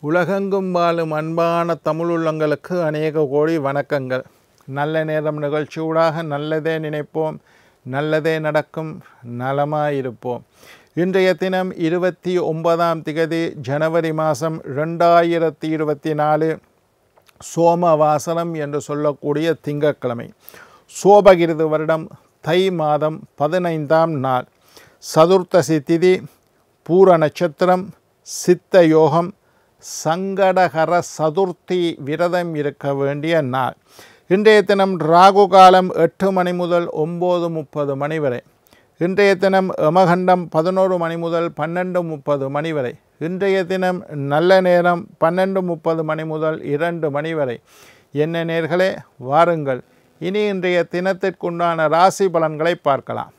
உலகெங்கும் வாழும் அன்பான தமிழுள்ளங்களுக்கு அநேக கோடி வணக்கங்கள் நல்ல நேரம் நிகழ்ச்சியூடாக நல்லதே நினைப்போம் நல்லதே நடக்கும் நலமாயிருப்போம் இன்றைய தினம் இருபத்தி ஒன்பதாம் திகதி ஜனவரி மாதம் ரெண்டாயிரத்தி இருபத்தி நாலு சோமவாசனம் என்று சொல்லக்கூடிய திங்கட்கிழமை சோபகிருது வருடம் தை மாதம் பதினைந்தாம் நாள் சதுர்த்தசி திதி பூர நட்சத்திரம் சித்த யோகம் சங்கடகர சதுர்த்தி விரதம் இருக்க வேண்டிய நாள் இன்றைய தினம் ராகு காலம் எட்டு மணி முதல் ஒம்பது முப்பது மணி வரை இன்றைய தினம் யமகண்டம் பதினோரு மணி முதல் பன்னெண்டு முப்பது மணி வரை இன்றைய தினம் நல்ல நேரம் பன்னெண்டு முப்பது மணி முதல் இரண்டு மணி வரை என்ன நேர்களே வாருங்கள் இனி இன்றைய தினத்திற்குண்டான ராசி பலன்களை பார்க்கலாம்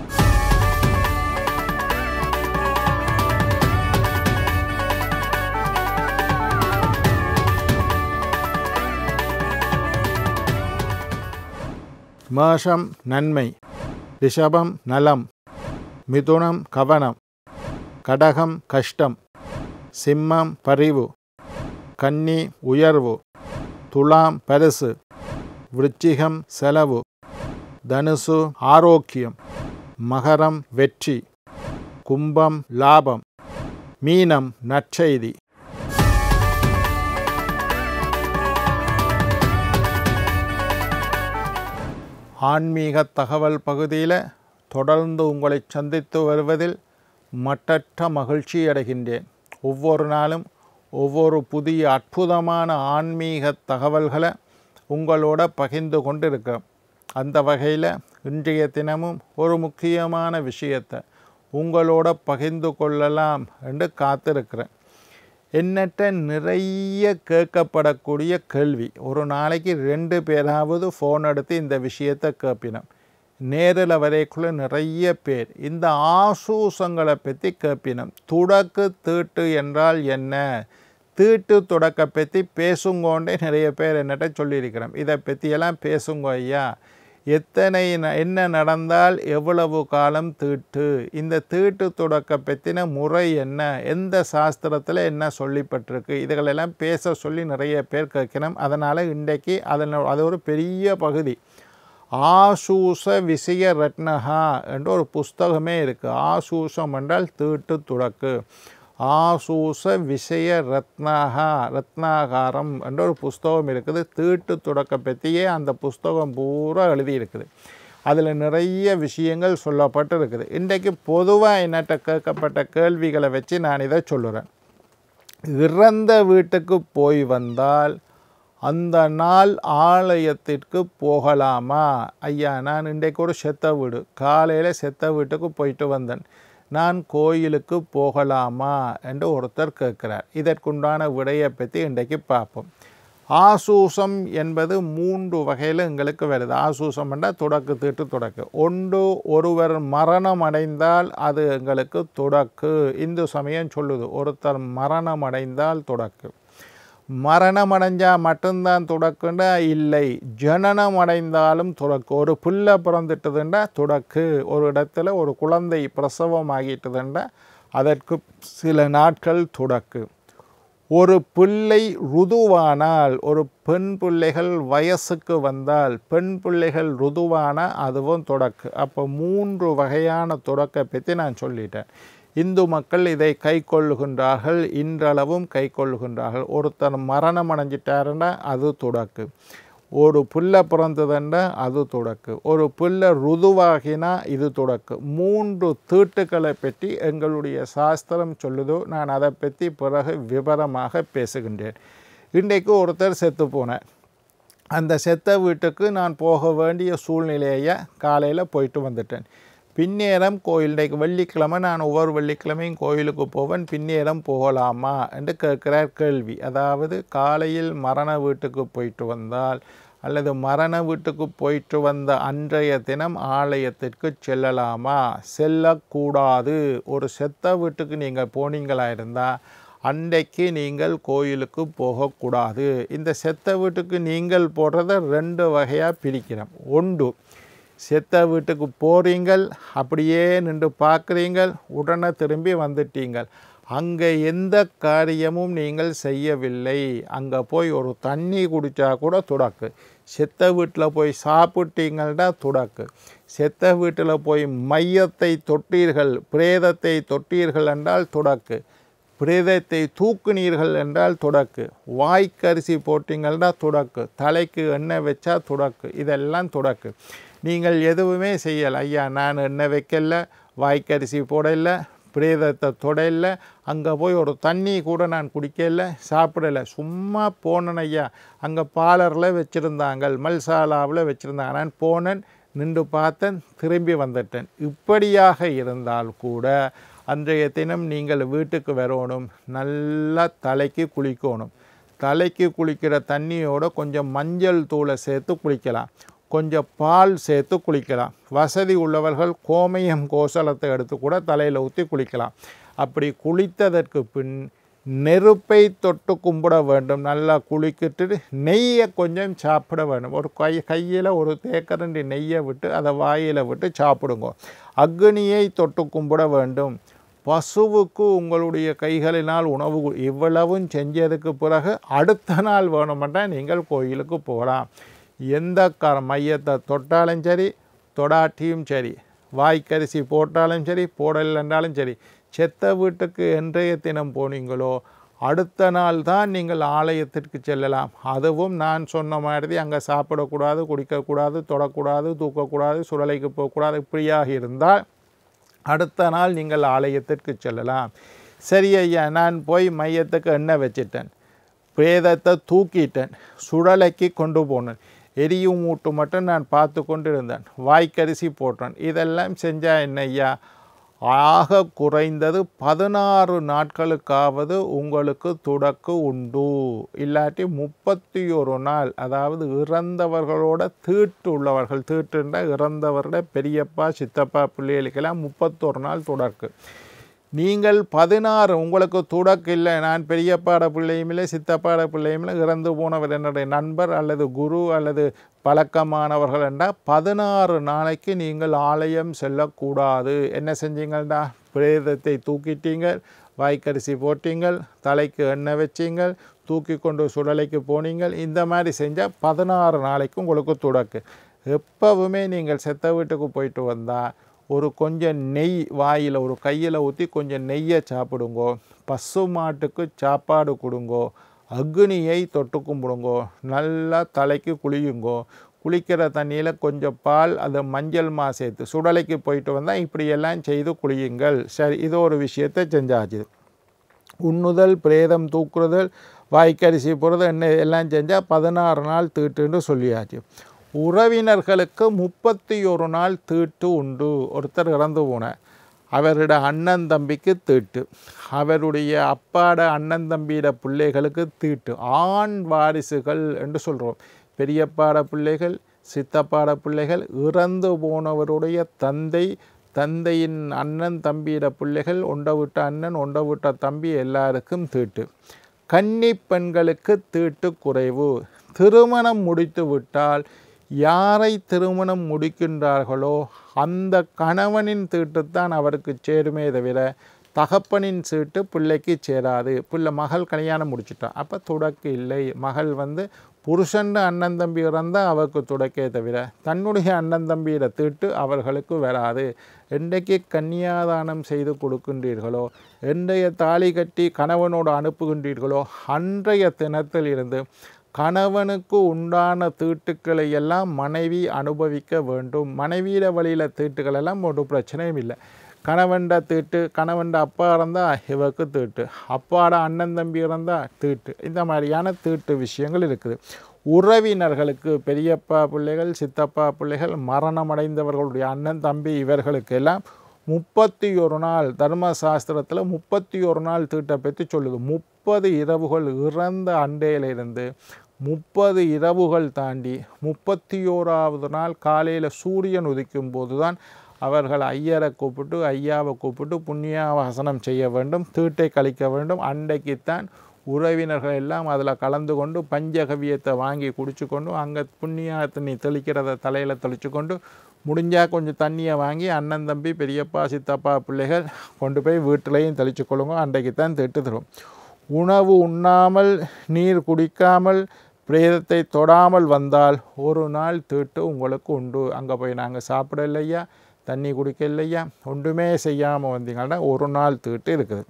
மேஷம் நன்மை ரிஷபம் நலம் மிதுனம் கவனம் கடகம் கஷ்டம் சிம்மம் பரிவு கன்னி உயர்வு துலாம் பரிசு விருச்சிகம் செலவு தனுசு ஆரோக்கியம் மகரம் வெற்றி கும்பம் லாபம் மீனம் நற்செய்தி ஆன்மீக தகவல் பகுதியில் தொடர்ந்து உங்களை சந்தித்து வருவதில் மட்டற்ற மகிழ்ச்சி அடைகின்றேன் ஒவ்வொரு நாளும் ஒவ்வொரு புதிய அற்புதமான ஆன்மீக தகவல்களை உங்களோட பகிர்ந்து கொண்டு இருக்கிறோம் அந்த வகையில் இன்றைய தினமும் ஒரு முக்கியமான விஷயத்தை உங்களோட பகிர்ந்து கொள்ளலாம் என்று காத்திருக்கிறேன் எண்ணற்ற நிறைய கேட்கப்படக்கூடிய கேள்வி ஒரு நாளைக்கு ரெண்டு பேராவது ஃபோன் எடுத்து இந்த விஷயத்தை கேட்பினோம் நேரில் வரைக்குள்ள நிறைய பேர் இந்த ஆசூசங்களை பற்றி கேட்பினோம் துடக்கு தீட்டு என்றால் என்ன தீட்டு தொடக்க பற்றி பேசுங்கோண்டே நிறைய பேர் என்னட்ட சொல்லியிருக்கிறோம் இதை பற்றியெல்லாம் பேசுங்க ஐயா எத்தனை ந- என்ன நடந்தால் எவ்வளவு காலம் தீட்டு இந்த தீட்டு தொடக்க பற்றின முறை என்ன எந்த சாஸ்திரத்தில் என்ன சொல்லப்பட்டிருக்கு இதுகளெல்லாம் பேச சொல்லி நிறைய பேர் கேட்கணும் அதனால் இன்றைக்கு அதில் அது ஒரு பெரிய பகுதி ஆசூச விஷய ரத்னஹா என்ற ஒரு புஸ்தகமே இருக்குது ஆசூசம் என்றால் தீட்டு துடக்கு ஆசூச விஷய ரத்னாகா ரத்னாகாரம் என்ற ஒரு புஸ்தகம் இருக்குது தீட்டு தொடக்க பற்றியே அந்த புஸ்தகம் பூரா எழுதியிருக்குது அதில் நிறைய விஷயங்கள் சொல்லப்பட்டு இருக்குது இன்றைக்கு பொதுவாக என்னட்ட கேட்கப்பட்ட கேள்விகளை வச்சு நான் இதை சொல்லுறேன் இறந்த வீட்டுக்கு போய் வந்தால் அந்த நாள் ஆலயத்திற்கு போகலாமா ஐயா நான் இன்றைக்கு ஒரு செத்த வீடு காலையில் செத்த வீட்டுக்கு போயிட்டு வந்தேன் நான் கோயிலுக்கு போகலாமா என்று ஒருத்தர் கேட்கிறார் இதற்குண்டான விடையை பற்றி இன்றைக்கு பார்ப்போம் ஆசூசம் என்பது மூன்று வகையில் எங்களுக்கு வருது ஆசூசம் என்றால் தொடக்கு தீட்டு தொடக்கு ஒன்று ஒருவர் மரணம் அடைந்தால் அது எங்களுக்கு தொடக்கு இந்து சமயம் சொல்லுது ஒருத்தர் மரணம் அடைந்தால் தொடக்கு மரணம் அடைஞ்சால் மட்டும்தான் தொடக்குண்டா இல்லை ஜனனம் அடைந்தாலும் தொடக்கு ஒரு புல்லை பிறந்துட்டுதுண்டா தொடக்கு ஒரு இடத்துல ஒரு குழந்தை பிரசவம் ஆகிட்டுதுண்டா அதற்கு சில நாட்கள் தொடக்கு ஒரு பிள்ளை ருதுவானால் ஒரு பெண் பிள்ளைகள் வயசுக்கு வந்தால் பெண் பிள்ளைகள் ருதுவான அதுவும் தொடக்கு அப்போ மூன்று வகையான தொடக்கை பற்றி நான் சொல்லிட்டேன் இந்து மக்கள் இதை கை கொள்ளுகின்றார்கள் இன்றளவும் கை கொள்ளுகின்றார்கள் ஒருத்தர் மரணம் அடைஞ்சிட்டாருன்னா அது தொடக்கு ஒரு புல்லை பிறந்ததுன்னா அது தொடக்கு ஒரு புல்லை ருதுவாகினா இது தொடக்கு மூன்று தீட்டுக்களை பற்றி எங்களுடைய சாஸ்திரம் சொல்லுதோ நான் அதை பற்றி பிறகு விவரமாக பேசுகின்றேன் இன்றைக்கு ஒருத்தர் செத்து போனேன் அந்த செத்த வீட்டுக்கு நான் போக வேண்டிய சூழ்நிலையை காலையில் போயிட்டு வந்துட்டேன் பின்னேரம் கோயில் இன்றைக்கு வெள்ளிக்கிழமை நான் ஒவ்வொரு வெள்ளிக்கிழமையும் கோயிலுக்கு போவேன் பின்னேரம் போகலாமா என்று கேட்கிறார் கேள்வி அதாவது காலையில் மரண வீட்டுக்கு போயிட்டு வந்தால் அல்லது மரண வீட்டுக்கு போயிட்டு வந்த அன்றைய தினம் ஆலயத்திற்கு செல்லலாமா செல்லக்கூடாது ஒரு செத்த வீட்டுக்கு நீங்கள் போனீங்களா இருந்தால் அன்றைக்கு நீங்கள் கோயிலுக்கு போகக்கூடாது இந்த செத்த வீட்டுக்கு நீங்கள் போடுறத ரெண்டு வகையாக பிரிக்கிறோம் ஒன்று செத்த வீட்டுக்கு போகிறீங்கள் அப்படியே நின்று பார்க்குறீங்கள் உடனே திரும்பி வந்துட்டீங்கள் அங்கே எந்த காரியமும் நீங்கள் செய்யவில்லை அங்கே போய் ஒரு தண்ணி குடித்தா கூட துடக்கு செத்த வீட்டில் போய் சாப்பிட்டீங்கள்டா துடக்கு செத்த வீட்டில் போய் மையத்தை தொட்டீர்கள் பிரேதத்தை தொட்டீர்கள் என்றால் துடக்கு பிரேதத்தை தூக்குனீர்கள் என்றால் தொடக்கு வாய்க்கரிசி போட்டீங்கன்னா தொடக்கு தலைக்கு எண்ணெய் வச்சா தொடக்கு இதெல்லாம் தொடக்கு நீங்கள் எதுவுமே செய்யலை ஐயா நான் எண்ணெய் வைக்கல வாய்க்கரிசி போடல பிரேதத்தை தொடல அங்கே போய் ஒரு தண்ணி கூட நான் குடிக்கல சாப்பிடலை சும்மா போனேன் ஐயா அங்கே பாலரில் வச்சுருந்தாங்க மல்சாலாவில் வச்சுருந்தாங்க நான் போனேன் நின்று பார்த்தேன் திரும்பி வந்துட்டேன் இப்படியாக இருந்தால் கூட அன்றைய தினம் நீங்கள் வீட்டுக்கு வரணும் நல்லா தலைக்கு குளிக்கணும் தலைக்கு குளிக்கிற தண்ணியோட கொஞ்சம் மஞ்சள் தூளை சேர்த்து குளிக்கலாம் கொஞ்சம் பால் சேர்த்து குளிக்கலாம் வசதி உள்ளவர்கள் கோமயம் கோசலத்தை எடுத்து கூட தலையில் ஊற்றி குளிக்கலாம் அப்படி குளித்ததற்கு பின் நெருப்பை தொட்டு கும்பிட வேண்டும் நல்லா குளிக்கிட்டு நெய்யை கொஞ்சம் சாப்பிட வேண்டும் ஒரு கை கையில் ஒரு தேக்கரண்டி நெய்யை விட்டு அதை வாயில் விட்டு சாப்பிடுங்க அக்னியை தொட்டு கும்பிட வேண்டும் பசுவுக்கு உங்களுடைய கைகளினால் உணவு கு- இவ்வளவும் செஞ்சதுக்கு பிறகு அடுத்த நாள் வேணுமெண்டா நீங்கள் கோயிலுக்கு போகலாம் எந்த கர மையத்தை தொட்டாலும் சரி தொடாட்டியும் சரி வாய்க்கரிசி போட்டாலும் சரி போடலைன்றாலும் சரி செத்த வீட்டுக்கு என்றைய தினம் போனீங்களோ அடுத்த நாள் தான் நீங்கள் ஆலயத்திற்கு செல்லலாம் அதுவும் நான் சொன்ன மாதிரி அங்கே சாப்பிடக்கூடாது குடிக்கக்கூடாது தொடக்கூடாது தூக்கக்கூடாது சுடலைக்கு போகக்கூடாது இப்படியாக இருந்தால் அடுத்த நாள் நீங்கள் ஆலயத்திற்கு செல்லலாம் சரி ஐயா நான் போய் மையத்துக்கு எண்ணெய் வச்சிட்டேன் பிரேதத்தை தூக்கிட்டேன் சுடலைக்கு கொண்டு போனேன் எரியும் மூட்டு மட்டும் நான் பார்த்து கொண்டு இருந்தேன் வாய்க்கரிசி போட்டேன் இதெல்லாம் செஞ்சா என்ன ஐயா ஆக குறைந்தது பதினாறு நாட்களுக்காவது உங்களுக்கு துடக்கு உண்டு இல்லாட்டி முப்பத்தி ஒரு நாள் அதாவது இறந்தவர்களோட தீட்டு உள்ளவர்கள் தீட்டுன்ற இறந்தவர்கள பெரியப்பா சித்தப்பா பிள்ளைகளுக்கெல்லாம் முப்பத்தொரு நாள் தொடக்கு நீங்கள் பதினாறு உங்களுக்கு துடக்கு இல்லை நான் பெரியப்பாட பிள்ளையும் இல்லை சித்தப்பாட பிள்ளையும் இல்லை இறந்து போனவர் என்னுடைய நண்பர் அல்லது குரு அல்லது பழக்கமானவர்கள் என்றால் பதினாறு நாளைக்கு நீங்கள் ஆலயம் செல்லக்கூடாது என்ன செஞ்சீங்கள்டா பிரேதத்தை தூக்கிட்டீங்கள் வாய்க்கரிசி போட்டீங்கள் தலைக்கு எண்ணெய் வச்சீங்கள் தூக்கி கொண்டு சுடலைக்கு போனீங்கள் இந்த மாதிரி செஞ்சால் பதினாறு நாளைக்கு உங்களுக்கு துடக்கு எப்பவுமே நீங்கள் செத்த வீட்டுக்கு போயிட்டு வந்தால் ஒரு கொஞ்சம் நெய் வாயில் ஒரு கையில் ஊற்றி கொஞ்சம் நெய்யை சாப்பிடுங்கோ பசு மாட்டுக்கு சாப்பாடு கொடுங்கோ அக்னியை தொட்டு கும்பிடுங்கோ நல்லா தலைக்கு குளியுங்கோ குளிக்கிற தண்ணியில் கொஞ்சம் பால் அது மஞ்சள் மா சேர்த்து சுடலைக்கு போயிட்டு வந்தால் இப்படியெல்லாம் செய்து குளியுங்கள் சரி இது ஒரு விஷயத்தை செஞ்சாச்சு உண்ணுதல் பிரேதம் தூக்குறதல் வாய்க்கரிசி போடுறது என்ன எல்லாம் செஞ்சால் பதினாறு நாள் தீட்டுன்னு சொல்லியாச்சு உறவினர்களுக்கு முப்பத்தி ஒரு நாள் தீட்டு உண்டு ஒருத்தர் இறந்து போனார் அவரோட அண்ணன் தம்பிக்கு தீட்டு அவருடைய அப்பாட அண்ணன் தம்பியோட பிள்ளைகளுக்கு தீட்டு ஆண் வாரிசுகள் என்று சொல்கிறோம் பெரியப்பாட பிள்ளைகள் சித்தப்பாட பிள்ளைகள் இறந்து போனவருடைய தந்தை தந்தையின் அண்ணன் தம்பியிட பிள்ளைகள் ஒண்ட விட்ட அண்ணன் ஒண்ட விட்ட தம்பி எல்லாருக்கும் தீட்டு கன்னி பெண்களுக்கு தீட்டு குறைவு திருமணம் முடித்து விட்டால் யாரை திருமணம் முடிக்கின்றார்களோ அந்த கணவனின் தீட்டுத்தான் அவருக்கு சேருமே தவிர தகப்பனின் சீட்டு பிள்ளைக்கு சேராது பிள்ளை மகள் கல்யாணம் முடிச்சிட்டா அப்போ துடக்கு இல்லை மகள் வந்து புருஷன் அண்ணன் தம்பி இறந்தால் அவருக்கு துடக்கே தவிர தன்னுடைய அண்ணன் தம்பியிட தீட்டு அவர்களுக்கு வராது என்றைக்கு கன்னியாதானம் செய்து கொடுக்கின்றீர்களோ என்றைய தாலி கட்டி கணவனோடு அனுப்புகின்றீர்களோ அன்றைய தினத்தில் இருந்து கணவனுக்கு உண்டான தீட்டுக்களை எல்லாம் மனைவி அனுபவிக்க வேண்டும் மனைவியிட வழியில் தீட்டுகள் எல்லாம் ஒரு பிரச்சனையும் இல்லை கணவன்ட தீட்டு கணவன்ட அப்பா இருந்தால் இவருக்கு தீட்டு அப்பாட அண்ணன் தம்பி இருந்தால் தீட்டு இந்த மாதிரியான தீட்டு விஷயங்கள் இருக்குது உறவினர்களுக்கு பெரியப்பா பிள்ளைகள் சித்தப்பா பிள்ளைகள் மரணமடைந்தவர்களுடைய அண்ணன் தம்பி இவர்களுக்கு எல்லாம் முப்பத்தி ஒரு நாள் தர்ம சாஸ்திரத்தில் முப்பத்தி ஒரு நாள் தீட்டை பற்றி சொல்லுது முப்பது இரவுகள் இறந்த அண்டையிலிருந்து முப்பது இரவுகள் தாண்டி முப்பத்தி ஓராவது நாள் காலையில் சூரியன் உதிக்கும் போது தான் அவர்கள் ஐயரை கூப்பிட்டு ஐயாவை கூப்பிட்டு புண்ணியாவசனம் செய்ய வேண்டும் தீட்டை கழிக்க வேண்டும் அன்றைக்குத்தான் உறவினர்கள் எல்லாம் அதில் கலந்து கொண்டு பஞ்சகவியத்தை வாங்கி குடிச்சு கொண்டு அங்கே புண்ணிய தண்ணி தெளிக்கிறத தலையில் தெளித்து கொண்டு முடிஞ்சால் கொஞ்சம் தண்ணியை வாங்கி அண்ணன் தம்பி பெரியப்பா சித்தப்பா பிள்ளைகள் கொண்டு போய் வீட்டிலையும் தெளிச்சு கொள்ளுங்க அன்றைக்கு தான் திட்டு தரும் உணவு உண்ணாமல் நீர் குடிக்காமல் பிரேதத்தை தொடாமல் வந்தால் ஒரு நாள் தீட்டு உங்களுக்கு உண்டு அங்கே போய் நாங்கள் சாப்பிட இல்லையா தண்ணி குடிக்க இல்லையா ஒன்றுமே செய்யாமல் வந்தீங்கன்னா ஒரு நாள் தீட்டு இருக்குது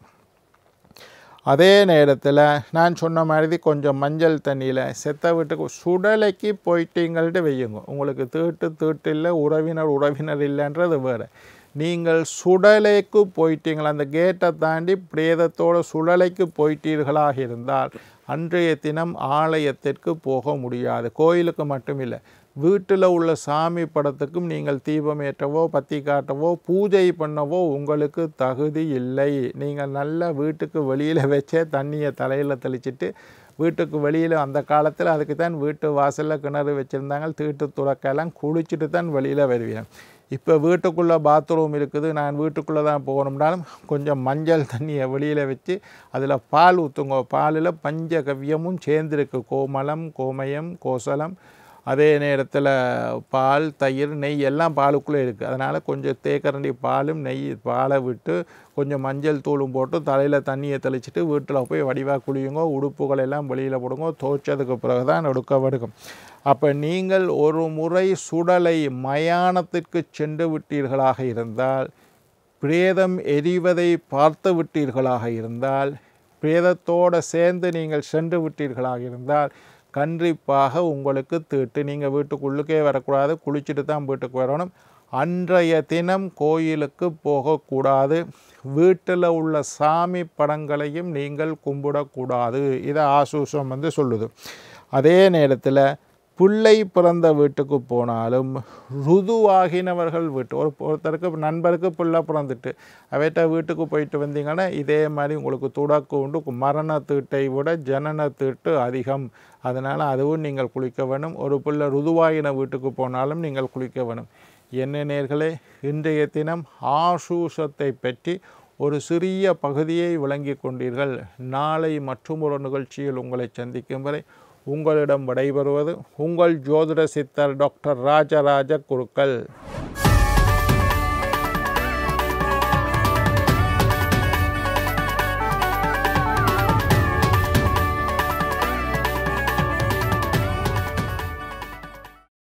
அதே நேரத்தில் நான் சொன்ன மாதிரி கொஞ்சம் மஞ்சள் தண்ணியில் செத்த வீட்டுக்கு சுடலைக்கு போயிட்டீங்கள்ட்டு வையுங்க உங்களுக்கு தீட்டு தீட்டு இல்லை உறவினர் உறவினர் இல்லைன்றது வேறு நீங்கள் சுடலைக்கு போயிட்டீங்களா அந்த கேட்டை தாண்டி பிரேதத்தோட சுடலைக்கு போயிட்டீர்களாக இருந்தால் அன்றைய தினம் ஆலயத்திற்கு போக முடியாது கோயிலுக்கு மட்டும் இல்லை வீட்டில் உள்ள சாமி படத்துக்கும் நீங்கள் தீபம் ஏற்றவோ பத்தி காட்டவோ பூஜை பண்ணவோ உங்களுக்கு தகுதி இல்லை நீங்கள் நல்ல வீட்டுக்கு வெளியில் வச்சே தண்ணியை தலையில் தெளிச்சிட்டு வீட்டுக்கு வெளியில் அந்த காலத்தில் அதுக்கு தான் வீட்டு வாசலில் கிணறு வச்சுருந்தாங்க தீட்டு துறக்கெல்லாம் குளிச்சுட்டு தான் வெளியில் வருவீங்க இப்போ வீட்டுக்குள்ளே பாத்ரூம் இருக்குது நான் வீட்டுக்குள்ளே தான் போகணும்னாலும் கொஞ்சம் மஞ்சள் தண்ணியை வெளியில் வச்சு அதில் பால் ஊற்றுங்க பாலில் பஞ்சகவ்யமும் சேர்ந்துருக்கு கோமலம் கோமயம் கோசலம் அதே நேரத்தில் பால் தயிர் நெய் எல்லாம் பாலுக்குள்ளே இருக்குது அதனால் கொஞ்சம் தேக்கரண்டி பாலும் நெய் பாலை விட்டு கொஞ்சம் மஞ்சள் தூளும் போட்டு தலையில் தண்ணியை தெளிச்சிட்டு வீட்டில் போய் வடிவாக குளியுங்க உடுப்புகள் எல்லாம் வெளியில் போடுங்க துவைச்சதுக்கு பிறகு தான் எடுக்க வடுக்கும் அப்போ நீங்கள் ஒரு முறை சுடலை மயானத்திற்கு சென்று விட்டீர்களாக இருந்தால் பிரேதம் எரிவதை பார்த்து விட்டீர்களாக இருந்தால் பிரேதத்தோடு சேர்ந்து நீங்கள் சென்று விட்டீர்களாக இருந்தால் கண்டிப்பாக உங்களுக்கு தீட்டு நீங்கள் வீட்டுக்குள்ளுக்கே வரக்கூடாது குளிச்சுட்டு தான் வீட்டுக்கு வரணும் அன்றைய தினம் கோயிலுக்கு போகக்கூடாது வீட்டில் உள்ள சாமி படங்களையும் நீங்கள் கும்பிடக்கூடாது இதை ஆசூசம் வந்து சொல்லுது அதே நேரத்தில் பிள்ளை பிறந்த வீட்டுக்கு போனாலும் ருதுவாகினவர்கள் வீட்டு ஒரு ஒருத்தருக்கு நண்பருக்கு பிள்ளை பிறந்துட்டு அவைட்ட வீட்டுக்கு போயிட்டு வந்தீங்கன்னா இதே மாதிரி உங்களுக்கு துடக்கு உண்டு மரண தீட்டை விட ஜனன தீட்டு அதிகம் அதனால் அதுவும் நீங்கள் குளிக்க வேணும் ஒரு பிள்ளை ருதுவாகின வீட்டுக்கு போனாலும் நீங்கள் குளிக்க வேணும் என்ன நேர்களே இன்றைய தினம் ஆசூசத்தை பற்றி ஒரு சிறிய பகுதியை விளங்கி கொண்டீர்கள் நாளை மற்றும் ஒரு நிகழ்ச்சியில் உங்களை சந்திக்கும் வரை உங்களிடம் விடைபெறுவது உங்கள் ஜோதிட சித்தர் டாக்டர் ராஜராஜ குருக்கள்